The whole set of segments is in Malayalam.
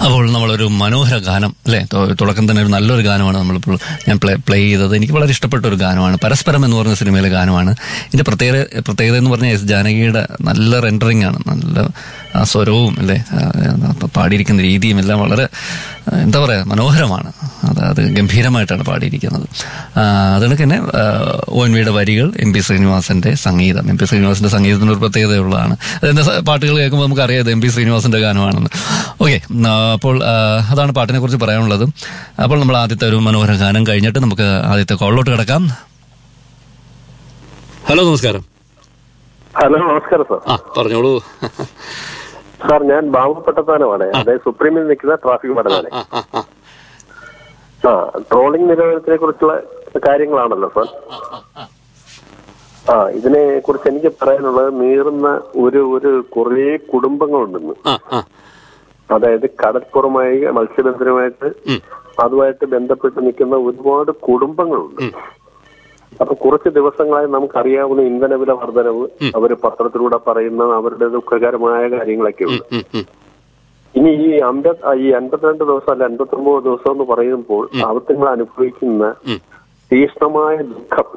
അപ്പോൾ നമ്മളൊരു മനോഹര ഗാനം അല്ലെ തുടക്കം തന്നെ ഒരു നല്ലൊരു ഗാനമാണ് നമ്മളിപ്പോൾ ഞാൻ പ്ലേ പ്ലേ ചെയ്തത് എനിക്ക് വളരെ ഇഷ്ടപ്പെട്ട ഒരു ഗാനമാണ് പരസ്പരം എന്ന് പറഞ്ഞ സിനിമയിലെ ഗാനമാണ് ഇതിന്റെ പ്രത്യേകത പ്രത്യേകത എന്ന് പറഞ്ഞാൽ എസ് ജാനകിയുടെ നല്ല റെൻഡറിങ് ആണ് നല്ല ആ സ്വരവും അല്ലേ ആ, ആ, പാടിയിരിക്കുന്ന രീതിയും എല്ലാം വളരെ ആ, എന്താ പറയാ മനോഹരമാണ് അത് അത് ഗംഭീരമായിട്ടാണ് പാടിയിരിക്കുന്നത് ആ, അതുകൊണ്ട് തന്നെ ഒ എൻ വിയുടെ വരികൾ എം പി ശ്രീനിവാസന്റെ സംഗീതം എം പി ശ്രീനിവാസന്റെ സംഗീതത്തിന് ഒരു പ്രത്യേകതയുള്ളതാണ് അതിന്റെ സ- പാട്ടുകൾ കേൾക്കുമ്പോൾ നമുക്ക് അറിയാം എം പി ശ്രീനിവാസന്റെ ഗാനമാണെന്ന് ഓക്കെ അപ്പോൾ ആ, അതാണ് പാട്ടിനെ കുറിച്ച് പറയാനുള്ളത് അപ്പോൾ നമ്മൾ ആദ്യത്തെ ഒരു മനോഹര ഗാനം കഴിഞ്ഞിട്ട് നമുക്ക് ആദ്യത്തെ കോളിലോട്ട് കിടക്കാം ഹലോ നമസ്കാരം ഹലോ നമസ്കാരം സാർ ആ പറഞ്ഞോളൂ സാർ ഞാൻ ബാബു പട്ടത്താനമാണ് അതായത് സുപ്രീമിൽ നിൽക്കുന്ന ട്രാഫിക് പഠനമാണ് ആ, ആ, ആ. ആ ട്രോളിംഗ് നിരോധനത്തിനെ കുറിച്ചുള്ള കാര്യങ്ങളാണല്ലോ സാർ ആ ഇതിനെ കുറിച്ച് എനിക്ക് പറയാനുള്ളത് നീറുന്ന ഒരു ഒരു കുറേ കുടുംബങ്ങളുണ്ടെന്ന് ആ, ആ. അതായത് കടൽപ്പുറമായി മത്സ്യബന്ധനമായിട്ട് അതുമായിട്ട് ബന്ധപ്പെട്ട് നിൽക്കുന്ന ഒരുപാട് കുടുംബങ്ങളുണ്ട് അപ്പൊ കുറച്ച് ദിവസങ്ങളായി നമുക്കറിയാവുന്ന ഇന്ധനവില വർധനവ് അവർ പത്രത്തിലൂടെ പറയുന്ന അവരുടെ ദുഃഖകരമായ കാര്യങ്ങളൊക്കെ ഉണ്ട് ഉം, ഉം. ഇനി ഈ അമ്പത് ഈ അൻപത്തിരണ്ട് ദിവസം അല്ല അൻപത്തൊമ്പത് ദിവസം എന്ന് പറയുമ്പോൾ അവത്തുങ്ങൾ അനുഭവിക്കുന്ന തീക്ഷ്ണമായ ദുഃഖം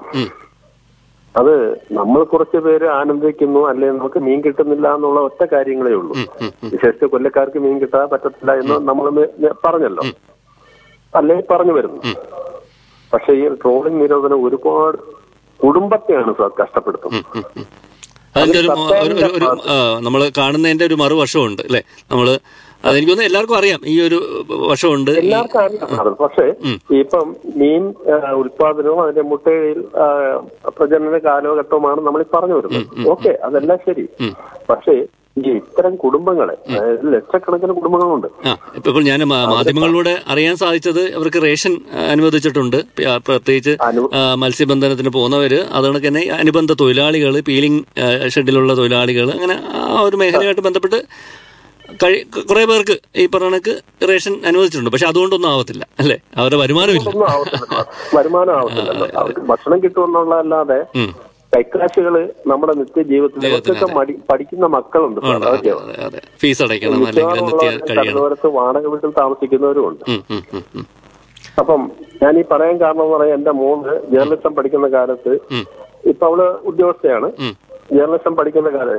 അത് നമ്മൾ കുറച്ച് പേര് ആനന്ദിക്കുന്നു അല്ലെങ്കിൽ നമുക്ക് മീൻ കിട്ടുന്നില്ല എന്നുള്ള ഒറ്റ കാര്യങ്ങളേ ഉള്ളൂ വിശേഷിച്ച് കൊല്ലക്കാർക്ക് മീൻ കിട്ടാൻ പറ്റത്തില്ല എന്ന് നമ്മൾ പറഞ്ഞല്ലോ അല്ലെ പറഞ്ഞു വരുന്നു പക്ഷെ ഈ ട്രോളിംഗ് നിരോധനം ഒരുപാട് കുടുംബത്തെയാണ് സാർ കഷ്ടപ്പെടുത്തുന്നത് അതിന്റെ ഒരു മ- ഒരു- ഒരു- ഒരു നമ്മൾ കാണുന്നതിന്റെ ഒരു മറുവശമുണ്ട് അല്ലെ നമ്മള് അതെനിക്ക് തോന്നുന്നു എല്ലാവർക്കും അറിയാം ഈ ഒരു വശമുണ്ട് ഈ- എല്ലാവർക്കും അറിയാം സാർ. പക്ഷേ ഇപ്പം മീൻ ആ, ഉൽപാദനവും അതിന്റെ മുട്ടയിൽ ആ, പ്രജനന കാലഘട്ടവുമാണ് നമ്മൾ ഈ പറഞ്ഞു വരുന്നത് ഓക്കെ അതെല്ലാം ശരി പക്ഷേ ഈ ഇത്തരം കുടുംബങ്ങളെ അതായത് ലക്ഷക്കണക്കിന് കുടുംബങ്ങളുണ്ട് ആ ഇപ്പൊ ഇപ്പോൾ ഞാൻ മാ- മാധ്യമങ്ങളിലൂടെ അറിയാൻ സാധിച്ചത് അവർക്ക് റേഷൻ ആ, അനുവദിച്ചിട്ടുണ്ട് പി- ആ, പ്രത്യേകിച്ച് അനു- ആ, മത്സ്യബന്ധനത്തിന് പോകുന്നവര് അതുകൊണ്ട് തന്നെ ഈ അനുബന്ധ തൊഴിലാളികൾ പീലിംഗ് ഷെഡിലുള്ള ആളുകൾ അങ്ങനെ ആ ഒരു മേഖലയായിട്ട് ബന്ധപ്പെട്ട് കഴി കുറെ പേർക്ക് ഈ പറഞ്ഞ കണക്ക് റേഷൻ അനുവദിച്ചിട്ടുണ്ട് പക്ഷെ അതുകൊണ്ടൊന്നും ആവത്തില്ല അല്ലെ അവരുടെ വരുമാനമില്ല ഒന്നും ആവത്തില്ല വരുമാനം ആവത്തില്ലല്ലോ അവർക്ക് ഭക്ഷണം കിട്ടുമെന്നുള്ളതല്ലാതെ ഉം. കൈക്കാശുകള് നമ്മുടെ നിത്യജീവിതത്തിൽ ഇവർക്കൊക്കെ മടി പഠിക്കുന്ന മക്കളുണ്ട് സാർ അതൊക്കെ അതെ അതെ ഫീസ് അടയ്ക്കണം അല്ലെങ്കിൽ നിത്യ കഴിയണം കടലോരത്ത് വാടക വീട്ടിൽ താമസിക്കുന്നവരും ഉണ്ട് ഉം, ഉം, ഉം, ഉം. അപ്പം ഞാൻ ഈ പറയാൻ കാരണം എന്ന് പറയാൻ എന്റെ മോന് ജേർണലിസം പഠിക്കുന്ന കാലത്ത് ഇപ്പൊ അവള് ഉദ്യോഗസ്ഥയാണ് ജേർണലിസം പഠിക്കുന്ന കാലം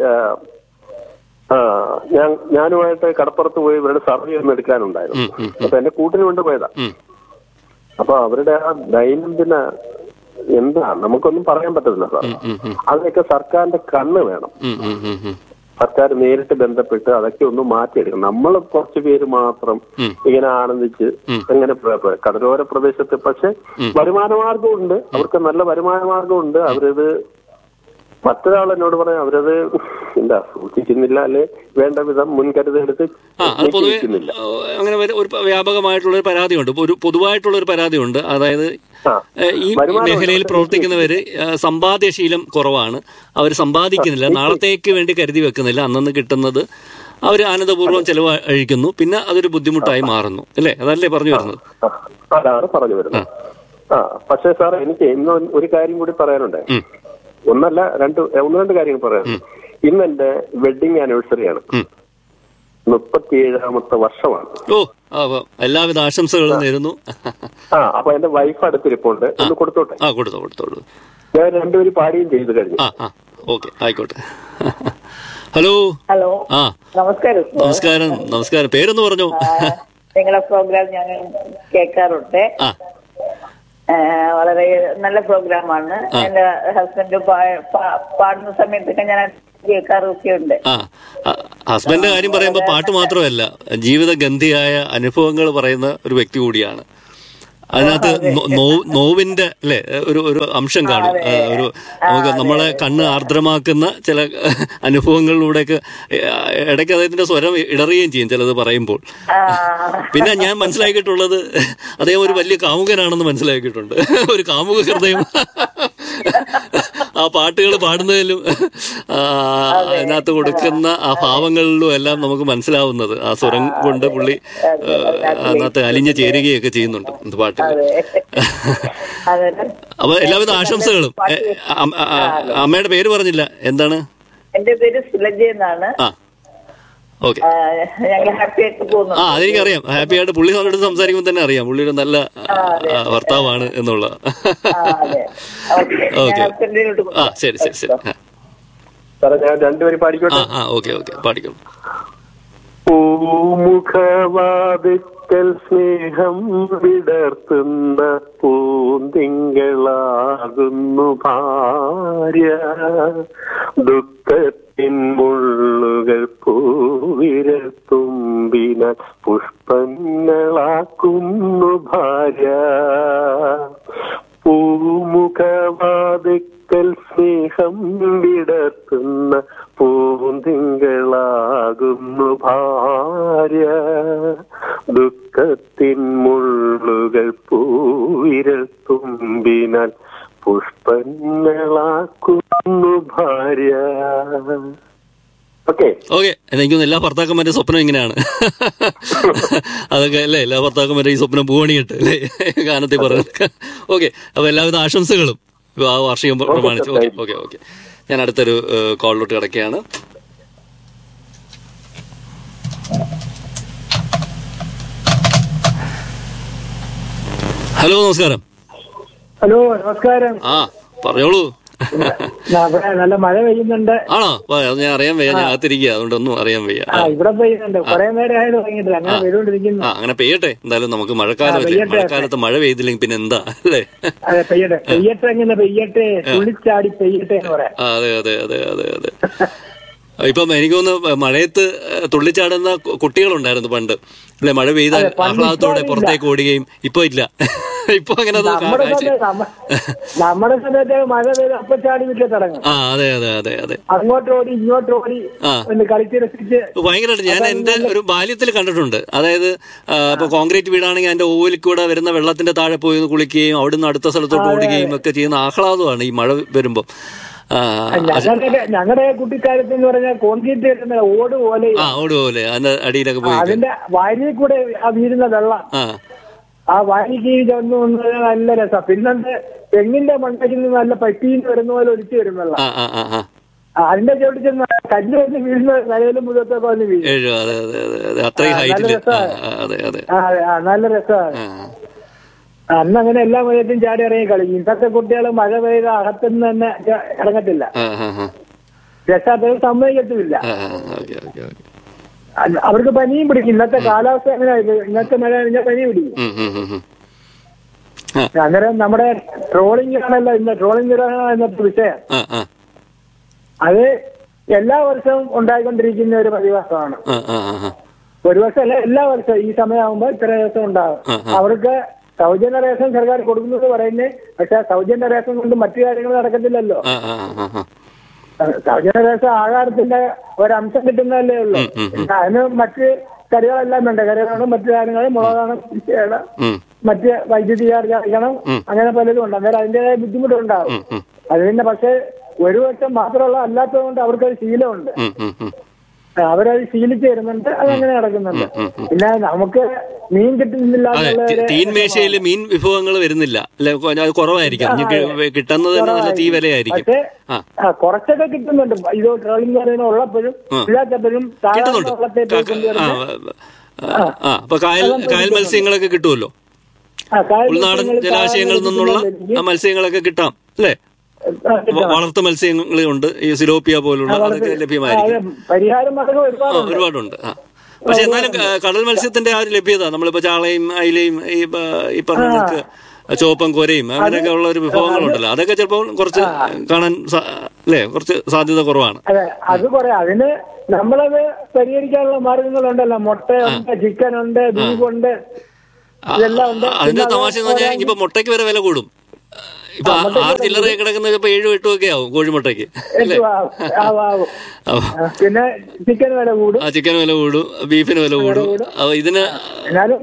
ആ ഞാൻ ഞാനുമായിട്ട് കടപ്പുറത്ത് പോയി ഇവരുടെ സർവേ ഒന്ന് എടുക്കാനുണ്ടായിരുന്നു അപ്പൊ എന്റെ കൂട്ടിന് കൊണ്ട് പോയതാ ഉം. അപ്പൊ അവരുടെ ആ ദൈനംദിന എന്താ നമുക്കൊന്നും പറയാൻ പറ്റത്തില്ല സാർ അതിനൊക്കെ സർക്കാരിന്റെ കണ്ണ് വേണം ഉം, ഉം, ഉം, ഉം. സർക്കാർ നേരിട്ട് ബന്ധപ്പെട്ട് അതൊക്കെ ഒന്ന് മാറ്റിയെടുക്കണം നമ്മൾ കുറച്ച് പേര് മാത്രം ഇങ്ങനെ ആനന്ദിച്ച് അങ്ങനെ പ്ര- പ്ര- കടലോര പ്രദേശത്ത് പക്ഷെ വരുമാന മാർഗമുണ്ട് അവർക്ക് നല്ല വരുമാന മാർഗമുണ്ട് അവരത് മറ്റൊരാൾ എന്നോട് പറയാം അവരത് എന്താ സൂക്ഷിക്കുന്നില്ല അല്ലെ വേണ്ട വിധം മുൻകരുതലെടുത്ത് ആ അത് പൊതുവെ നീക്കിവെക്കുന്നില്ല. ഏഹ്, അങ്ങനെ ഒരു ഒരു വ്യാപകമായിട്ടുള്ള ഒരു പരാതിയുണ്ട് ഇപ്പൊ ഒരു പൊതുവായിട്ടുള്ള ഒരു പരാതിയുണ്ട് അതായത് ആ. ഏഹ്, ഈ വരുമാനം മേഖലയിൽ പ്രവർത്തിക്കുന്നവര് ഏഹ്, സമ്പാദ്യശീലം കുറവാണ് അവർ സമ്പാദിക്കുന്നില്ല നാളത്തേക്ക് വേണ്ടി കരുതി വെക്കുന്നില്ല അന്നന്ന് കിട്ടുന്നത് അവർ ആനന്ദപൂർവ്വം ചെലവ് അഴിക്കുന്നു പിന്നെ അതൊരു ബുദ്ധിമുട്ടായി മാറുന്നു അല്ലേ അതല്ലേ പറഞ്ഞു വരുന്നത് ആ, അതാണ് പറഞ്ഞു വരുന്നത് ആ പക്ഷേ സാർ എനിക്ക് ഇന്ന് ഒരു കാര്യം കൂടി പറയാനുണ്ട് ഉം. ഒന്നല്ല രണ്ട് ഒന്ന് രണ്ട് കാര്യങ്ങൾ പറയാം ഇന്ന് എന്റെ വെഡിങ് ആനിവേഴ്സറിയാണ് ഉം. മുപ്പത്തിയേഴാമത്തെ വർഷമാണ് ഓ ആ, അപ്പൊ എല്ലാവിധ ആശംസകളും നേരുന്നു ആ അപ്പൊ എന്റെ വൈഫ് അടുത്തിരിപ്പുണ്ട് ഒന്ന് കൊടുത്തോട്ടെ ആ കൊടുത്തോ കൊടുത്തോളൂ ഞാൻ രണ്ടുപേരും പാടുകയും ചെയ്തു കഴിഞ്ഞു ആ ആ ഓക്കെ ആയിക്കോട്ടെ ഹലോ ഹലോ ആ നമസ്കാരം നമസ്കാരം നമസ്കാരം പേരൊന്ന് പറഞ്ഞു ആ, നിങ്ങളെ പ്രോഗ്രാം ഞങ്ങൾ കേൾക്കാറുണ്ട് ആ ആ, വളരെ നല്ല പ്രോഗ്രാമാണ് എന്റെ ഹസ്ബൻഡ് പാടുന്ന സമയത്തൊക്കെ ഞാൻ കേൾക്കാറൊക്കെ ഉണ്ട് ആ ആ, ഹസ്ബൻഡിന്റെ കാര്യം പറയുമ്പോൾ പാട്ട് മാത്രമല്ല ജീവിത ഗന്ധിയായ അനുഭവങ്ങൾ പറയുന്ന ഒരു വ്യക്തി കൂടിയാണ് അതിനകത്ത് നോ- നോ- നോവിന്റെ അല്ലെ ഒരു ഒരു അംശം കാണും ആ, ഒരു നമുക്ക് നമ്മളെ കണ്ണ് ആർദ്രമാക്കുന്ന ചില അനുഭവങ്ങളിലൂടെയൊക്കെ ഇടയ്ക്ക് അദ്ദേഹത്തിന്റെ സ്വരം ഇടറുകയും ചെയ്യും ചിലത് പറയുമ്പോൾ പിന്നെ ഞാൻ മനസ്സിലാക്കിയിട്ടുള്ളത് അദ്ദേഹം ഒരു വലിയ കാമുകനാണെന്ന് മനസ്സിലാക്കിയിട്ടുണ്ട് ഒരു കാമുക ഹൃദയം ആ പാട്ടുകൾ പാടുന്നതിലും ആ, അതിനകത്ത് കൊടുക്കുന്ന ആ ഭാവങ്ങളിലും എല്ലാം നമുക്ക് മനസ്സിലാവുന്നത് ആ സ്വരം കൊണ്ട് പുള്ളി ആ, അതിനകത്ത് അലിഞ്ഞു ചേരുകയൊക്കെ ചെയ്യുന്നുണ്ട് ഇത് പാട്ടിൽ അതെ അതെ അപ്പൊ എല്ലാവിധ ആശംസകളും എ, അം- ആ, ആ, അമ്മയുടെ പേര് പറഞ്ഞില്ല എന്താണ് എന്റെ പേര് സുലജ എന്നാണ് ആ ഓക്കെ ഞങ്ങൾ ഹാപ്പി ആയിട്ട് പോകുന്നു ആ അതെനിക്കറിയാം ഹാപ്പി ആയിട്ട് പുള്ളി നമ്മളോട് സംസാരിക്കുമ്പോൾ തന്നെ അറിയാം പുള്ളി ഒരു നല്ല ആ, ഭർത്താവാണ് എന്നുള്ള ആ, അതെ ഓക്കെ ഓക്കെ. ഞാൻ ഹസ്ബൻഡിനോട്ട് ആ ശരി ശരി ശരി ആ, സാറേ ഞാൻ രണ്ടുപേരും ആ പാടിക്കോട്ടെ ആ ഓക്കെ ഓക്കെ പാടിക്കും പൂമുഖവാതിക്കൽ സ്നേഹം വിടർത്തുന്ന പൂന്തിങ്കളാകുന്നു ഭാര്യ ദുഃഖത്തിൻ മുള്ളുകൾ പൂവിരൽ തുമ്പിന പുഷ്പങ്ങളാക്കുന്നു ഭാര്യ പൂമുഖവാതിക്കൽ സ്നേഹം വിടർത്തുന്ന പൂന്തിങ്കളാകുന്നു ഭാര്യ ദുഃഖത്തിൻ മുള്ളുകൾ പൂവിരൽ തുമ്പിനാൽ പുഷ്പങ്ങളാക്കുന്നു ഭാര്യ ഓക്കെ ഓക്കെ എനിക്കൊന്ന് എല്ലാ ഭർത്താക്കന്മാരുടെ സ്വപ്നം ഇങ്ങനെയാണ് അതൊക്കെ അല്ലേ എല്ലാ ഭർത്താക്കന്മാരുടെ ഈ സ്വപ്നം പൂവണിയിട്ട് അല്ലേ ഗാനത്തിൽ പറഞ്ഞത് ഓക്കെ അപ്പൊ എല്ലാവിധ ആശംസകളും ആ വാർഷികം പ്രമാണിച്ച് ഓക്കെ ഓക്കെ ഓക്കെ ഞാൻ അടുത്തൊരു ഏഹ്, കോളിലോട്ട് കിടക്കുകയാണ് ഹലോ നമസ്കാരം ഹലോ നമസ്കാരം ആ പറഞ്ഞോളൂ ദാ ഇവിടെ നല്ല മഴ പെയ്യുന്നുണ്ട് ആണോ വാ, അത് ഞാൻ അറിയാൻ വയ്യ ഞാൻ അകത്തിരിക്കുക അതുകൊണ്ടൊന്നും അറിയാൻ വയ്യ ആ ഇവിടെ പെയ്യുന്നുണ്ട് കുറെ നേരം ആയത് തുടങ്ങിയിട്ടില്ല അങ്ങനെ പെയ്തുകൊണ്ടിരിക്കുന്നു ആ അങ്ങനെ പെയ്യട്ടെ എന്തായാലും നമുക്ക് മഴക്കാലമല്ലേ പെയ്യട്ടെ. മഴക്കാലത്ത് മഴ പെയ്തില്ലെങ്കിൽ പിന്നെ എന്താ അല്ലേ അതെ പെയ്യട്ടെ പെയ്യട്ടെ എങ്ങനെ പെയ്യട്ടെ തുള്ളിച്ചാടി പെയ്യട്ടെ എന്ന് പറയാം ആ, അതെ അതെ അതെ അതെ അതെ ഇപ്പം എനിക്ക് തോന്നുന്നു മഴയത്ത് തുള്ളിച്ചാടുന്ന കു- കുട്ടികളുണ്ടായിരുന്നു പണ്ട് അല്ലെ മഴ പെയ്താൽ അതെ, പണ്ട് ആഹ്ലാദത്തോടെ ഇപ്പൊ പുറത്തേക്ക് ഓടുകയും ഇപ്പൊ ഇല്ല ഇപ്പൊ അങ്ങനെ അത് നമ്മുടെ കാഴ്ച- സമയത്ത് നമ്മ- നമ്മുടെ സമയത്ത് മഴ പെയ്ത് അപ്പൊ ചാടി വിട്ട് തുടങ്ങും ആ അതെ അതെ അതെ അതെ അങ്ങോട്ട് ഓടി ഇങ്ങോട്ട് ഓടി ആ. ഒന്ന് കളിച്ച് രസിച്ച് ഭയങ്കരമായിട്ട് ഞാൻ എന്റെ ഒരു ബാല്യത്തിൽ കണ്ടിട്ടുണ്ട് അതായത് ആ, ഇപ്പൊ കോൺക്രീറ്റ് വീടാണെങ്കിൽ അതിന്റെ ഓവിൽ കൂടെ വരുന്ന വെള്ളത്തിന്റെ താഴെ പോയി ഒന്ന് കുളിക്കുകയും അവിടുന്ന് അടുത്ത സ്ഥലത്തോട്ട് ഓടുകയും ഒക്കെ ചെയ്യുന്ന ആഹ്ലാദമാണ് ഈ മഴ വരുമ്പോ ആ, ഞങ്ങളുടെ ഞങ്ങളുടെ കുട്ടിക്കാലത്ത് എന്ന് പറഞ്ഞാൽ കോൺക്രീറ്റ് കിട്ടുന്ന ഓട് പോലെ ആ ഓട് പോലെ അതിന്റെ അടിയിലൊക്കെ പോയി അതിന്റെ വാരിയിൽ കൂടെ ആ വീഴുന്ന വെള്ളം ആ ആ വാരിക്ക് ചെന്ന് വന്ന് നല്ല രസം പിന്നെന്ത് തെങ്ങിന്റെ മണ്ടയ്ക്ക് നിന്ന് നല്ല പറ്റീന്ന് വരുന്ന പോലെ ഒലിച്ചു വരും വെള്ളം ആ ആ ആ ആ ആ, അതിന്റെ ചുവട്ടിൽ ചെന്ന് കല്ല് വന്ന് വീഴുന്ന നിലയിലും മുഖത്തൊക്കെ വന്ന് വീഴും ഏഴ് അതെ അതെ അതെ അതെ അത്രയും ആ, നല്ല ഹൈറ്റില് ആ, രസമാണ്. ആ, അതെ അതെ ആ, അതെ, ആ, നല്ല രസമാണ് ആ. അന്ന് അങ്ങനെ എല്ലാ മഴയത്തും ചാടി ഇറങ്ങി കളിക്കും ഇന്നത്തെ കുട്ടികൾ മഴ പെയ്ത അകത്തുനിന്ന് തന്നെ ച- ഇറങ്ങത്തില്ല ആ, ആ, ആ. രക്ഷാത്തത് സമ്മതിക്കത്തുമില്ല ആ, ആ, ഓക്കെ ഓക്കെ ഓക്കെ അത് അവർക്ക് പനിയും പിടിക്കും ഇന്നത്തെ കാലാവസ്ഥ എങ്ങനെ ഇന്നത്തെ മഴ കഴിഞ്ഞാൽ പനി പിടിക്കും ഉം, ഉം, ഉം, ഉം. ആ, അന്നേരം നമ്മുടെ ട്രോളിംഗ് ആണല്ലോ ഇന്ന് ട്രോളിംഗ് നിരോധനം എന്നത്തെ വിഷയം ആ, ആ, അത് എല്ലാ വർഷവും ഉണ്ടായിക്കൊണ്ടിരിക്കുന്ന ഒരു പ്രതിഭാസമാണ് ആ, ആ, ആ, ആ. ഒരു വർഷം അല്ല എല്ലാ വർഷവും ഈ സമയമാകുമ്പോൾ ഇത്ര ദിവസം ഉണ്ടാകും ആ, ആ. അവർക്ക് സൗജന്യ റേഷൻ സർക്കാർ കൊടുക്കുന്നത് പറയുന്നത് പക്ഷെ ആ സൗജന്യ റേഷൻ കൊണ്ട് മറ്റു കാര്യങ്ങൾ നടക്കത്തില്ലല്ലോ ആ, ആ, ആ, ആ. സൗജന്യ റേഷൻ ആഹാരത്തിന്റെ ഒരംശം കിട്ടുന്നതല്ലേ ഉള്ളൂ ഉം, ഉം, ഉം. പിന്നെ അതിന് മറ്റ് കറികളെല്ലാം വേണ്ട കറികളാണ് മറ്റു കാര്യങ്ങൾ മുളകാണ് ചെയ്യണം ഉം, മറ്റ് വൈദ്യുതി ചാർജ് അടിക്കണം ഉം. അങ്ങനെ പലതും ഉണ്ട് അന്നേരം അതിന്റേതായ ബുദ്ധിമുട്ടുണ്ടാകും ഉം, ഉം, അത് പിന്നെ പക്ഷെ ഒരു വട്ടം മാത്രമുള്ള അല്ലാത്തതുകൊണ്ട് അവർക്കൊരു ശീലമുണ്ട് ഉം, ഉം, ഉം. ആ, അവരത് ശീലിച്ചു വരുന്നുണ്ട് അതങ്ങനെ നടക്കുന്നുണ്ട് ഉം, ഉം. പിന്നെ നമുക്ക് മീൻ കിട്ടുന്നില്ല അതെ എന്നുള്ള തി- ഒരു തീൻമേശയിൽ മീൻ വിഭവങ്ങൾ വരുന്നില്ല അല്ലെ അത് കുറവായിരിക്കും ഇനി കി- കിട്ടുന്നത് തന്നെ നല്ല തീ വിലയായിരിക്കും പക്ഷേ ആ ആ, കുറച്ചൊക്കെ കിട്ടുന്നുണ്ട് ഇത് ട്രോളിംഗ് പറയുന്ന ഉള്ളപ്പോഴും ആ. ഇല്ലാത്തപ്പോഴും സാധാരണ കിട്ടുന്നുണ്ട് വള്ളത്തെ ക- പോയി ക- കൊണ്ടുവരുന്ന ആ, ആ അപ്പൊ കായൽ കായൽ മത്സ്യങ്ങളൊക്കെ കിട്ടുമല്ലോ ആ, കായൽ ഉൾനാടൻ മത്സ്യങ്ങൾ ജലാശയങ്ങളിൽ സാധാരണ നിന്നുള്ള കിട്ടുന്നില്ല ആ മത്സ്യങ്ങളൊക്കെ കിട്ടാം അല്ലേ ആ, കിട്ടും. വളർത്തു മത്സ്യങ്ങളുണ്ട് ഈ സിലോപ്പിയ പോലുള്ള അതൊക്കെ ലഭ്യമായിരിക്കും ആ, പരിഹാരം മാർഗം ആ ഒരുപാടുണ്ട് ഒരുപാടുണ്ട് ആ പക്ഷെ എന്നാലും ക- കടൽ മത്സ്യത്തിന്റെ ആ ഒരു ലഭ്യത നമ്മളിപ്പോ ചാളയും അയിലയും ഈ പ- ഈ പറഞ്ഞ കണക്ക് ചോപ്പം കൊരയും അങ്ങനെയൊക്കെ ഉള്ള ഒരു വിഭവങ്ങളുണ്ടല്ലോ അതൊക്കെ ചിലപ്പോൾ കുറച്ച് കാണാൻ സാ- അല്ലേ കുറച്ച് സാധ്യത കുറവാണ് അതെ അത് പറയാം അതിന് നമ്മളത് പരിഹരിക്കാനുള്ള മാർഗങ്ങളുണ്ടല്ലോ മുട്ടയുണ്ട് ചിക്കൻ ഉണ്ട് ബീഫ് ഉണ്ട് ആ, ഇതെല്ലാം ഉണ്ട് അതിന്റെ പിന്നെ തമാശ എന്ന് പറഞ്ഞാൽ ഇനിയിപ്പോ മുട്ടയ്ക്ക് വരെ വില കൂടും ഇപ്പൊ ആറ് ചില്ലറ കിടക്കുന്നത് ഇപ്പൊ ഏഴും എട്ടും ഒക്കെ ആവും കോഴിമുട്ടയ്ക്ക് അല്ലേ ഏറ്റവും ആവും. ആവും, ആവും. അപ്പൊ ആ, പിന്നെ ചിക്കൻ വില കൂടും ആ ചിക്കന് വില കൂടും ബീഫിന് വില കൂടും അപ്പൊ ഇതിന് എന്നാലും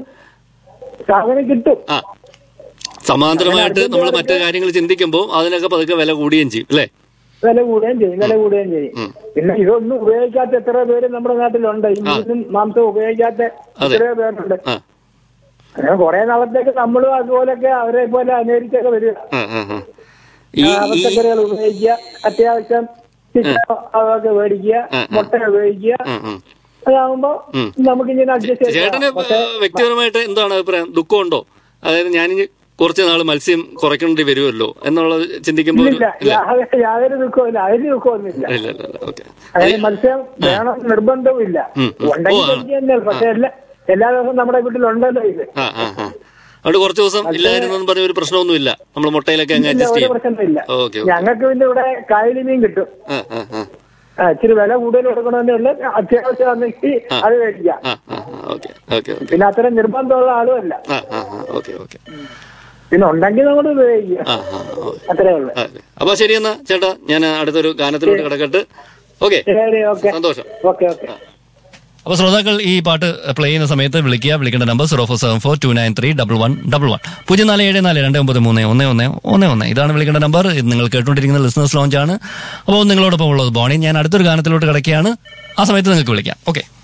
സാധനം കിട്ടും ആ സമാന്തരമായിട്ട് നമ്മൾ മറ്റു കാര്യങ്ങൾ ചിന്തിക്കുമ്പോൾ അതിനൊക്കെ പതുക്കെ വില കൂടുകയും ചെയ്യും അല്ലേ വില കൂടുകയും ചെയ്യും വില കൂടുകയും ചെയ്യും പിന്നെ ഇതൊന്നും ഉപയോഗിക്കാത്ത എത്ര പേര് നമ്മുടെ നാട്ടിലുണ്ട് ഈ മീനും മാംസവും ഉപയോഗിക്കാത്ത എത്രയോ പേരുണ്ട് ആ അങ്ങനെ കുറെ നാളത്തേക്ക് നമ്മളും അതുപോലൊക്കെ അവരെ പോലെ അമേരിക്കൊക്കെ വരിക ആ, ആ, ആ. ഈ ഈ പച്ചക്കറികൾ ഉപയോഗിക്കുക അത്യാവശ്യം ചിക്കൻ അതൊക്കെ മേടിക്കുക മുട്ട ഉപയോഗിക്കുക ഉം, ഉം. അതാകുമ്പോ നമുക്ക് ഇങ്ങനെ അഡ്ജസ്റ്റ് ചേട്ടന് ചെയ്യാം വ്യക്തിപരമായിട്ട് എന്താണ് അഭിപ്രായം ദുഃഖമുണ്ടോ അതായത് ഞാനിനി കുറച്ച് നാൾ മത്സ്യം കുറയ്ക്കേണ്ടി വരുമല്ലോ എന്നുള്ളത് ചിന്തിക്കുമ്പോൾ ഒരു- ഇല്ല ഇല്ല യാതൊരു യാതൊരു ദുഃഖമില്ല അതിന് ദുഃഖമൊന്നുമില്ല ഇല്ല ഇല്ല ഇല്ല ഓക്കെ അതായത് മത്സ്യം വേണം നിർബന്ധമില്ല ഉം, ഉം. ഉണ്ടെങ്കിൽ ഓ, ആണ്. കഴിക്കുക തന്നെ പക്ഷെ എല്ലാ എല്ലാ ദിവസവും നമ്മുടെ വീട്ടിലുണ്ടല്ലോ ഇത് ആ ആ ആ അതുകൊണ്ട് കുറച്ച് ദിവസം ഇല്ലായിരുന്നെന്ന് പറഞ്ഞ ഒരു പ്രശ്നമൊന്നുമില്ല നമ്മൾ മുട്ടയിലൊക്കെ അങ്ങ് ഇല്ല അഡ്ജസ്റ്റ് ഒരു ചെയ്യും പ്രശ്നമില്ല ഓക്കെ ഞങ്ങൾക്ക് പിന്നെ ഇവിടെ കായലി മീൻ കിട്ടും ആ ആ ആ ആ, ഇച്ചിരി വില കൂടുതൽ കൊടുക്കണമെന്നേ ഉള്ളൂ അത്യാവശ്യം ആണെങ്കിൽ അത് മേടിക്കാം ആ ആ ഓക്കെ ഓക്കെ ഓക്കെ പിന്നെ അത്ര നിർബന്ധമുള്ള ആളുമല്ല ആ ആ ആ ഓക്കെ ഓക്കെ പിന്നെ ഉണ്ടെങ്കിൽ നമ്മൾ ഉപയോഗിക്കുക ആ ആ ഓക്കെ അത്രേ ഉള്ളൂ അതെ അപ്പൊ ശരി എന്നാ ചേട്ടാ ഞാൻ അടുത്തൊരു ഗാനത്തിലോട്ട് കിടക്കട്ടെ ഓക്കെ ശരി ഓക്കെ സന്തോഷം ഓക്കെ ഓക്കെ അപ്പൊ ശ്രോതാക്കൾ ഈ പാട്ട് പ്ലേ ചെയ്യുന്ന സമയത്ത് വിളിക്കുക വിളിക്കേണ്ട number zero four seven four two nine three double one double one പൂജ്യം നാല് ഏഴ് നാല് രണ്ട് ഒമ്പത് മൂന്ന് ഒന്ന് ഒന്ന് ഒന്ന് ഒന്ന് ഇതാണ് വിളിക്കേണ്ട നമ്പർ ഇത് നിങ്ങൾ കേട്ടുകൊണ്ടിരിക്കുന്ന ലിസണേഴ്സ് ലോഞ്ച് ആണ് അപ്പോൾ നിങ്ങളോടൊപ്പം ഉള്ളത് ബോണി ഞാൻ അടുത്തൊരു ഗാനത്തിലോട്ട് കിടക്കുകയാണ് ആ സമയത്ത് നിങ്ങൾക്ക് വിളിക്കാം ഓക്കെ